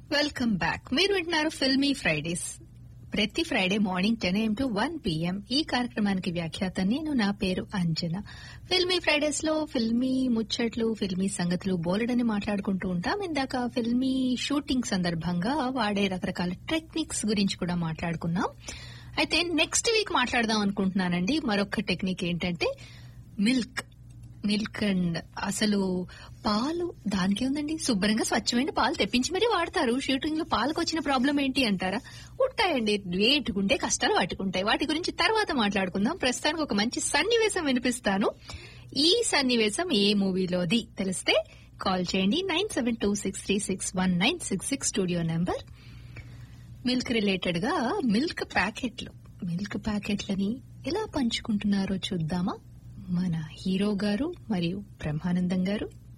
welcome back మీరు వింటున్నారు filmy Fridays ప్రతి Friday morning ten AM to one PM ఈ కార్యక్రమానికి వ్యాఖ్యాత నేను నా పేరు అంజన ఫిల్మీ ఫ్రైడేస్ లో ఫిల్మీ ముచ్చట్లు ఫిల్మీ సంగతులు బోలెడని మాట్లాడుకుంటూ ఉంటాం ఇందాక ఫిల్మీ షూటింగ్ సందర్భంగా వాడే రకరకాల టెక్నిక్స్ గురించి కూడా మాట్లాడుకున్నాం అయితే నెక్స్ట్ వీక్ మాట్లాడదాం అనుకుంటున్నానండి మరొక టెక్నిక్ ఏంటంటే మిల్క్ మిల్క్ అండ్ అసలు పాలు దానికే ఉందండి శుభ్రంగా స్వచ్ఛమైన పాలు తెప్పించి మరీ వాడతారు షూటింగ్ లో పాలకు వచ్చిన ప్రాబ్లం ఏంటి అంటారా ఉంటాయండి వేటుకుంటే కష్టాలు పట్టుకుంటాయి వాటి గురించి తర్వాత మాట్లాడుకుందాం ప్రస్తుతానికి ఒక మంచి సన్నివేశం వినిపిస్తాను ఈ సన్నివేశం ఏ మూవీలోది తెలిస్తే కాల్ చేయండి nine seven two six three six one nine six six studio number milk related గా మిల్క్ ప్యాకెట్లు మిల్క్ ప్యాకెట్లని ఎలా పంచుకుంటున్నారో చూద్దామా మన హీరో గారు మరియు బ్రహ్మానందం గారు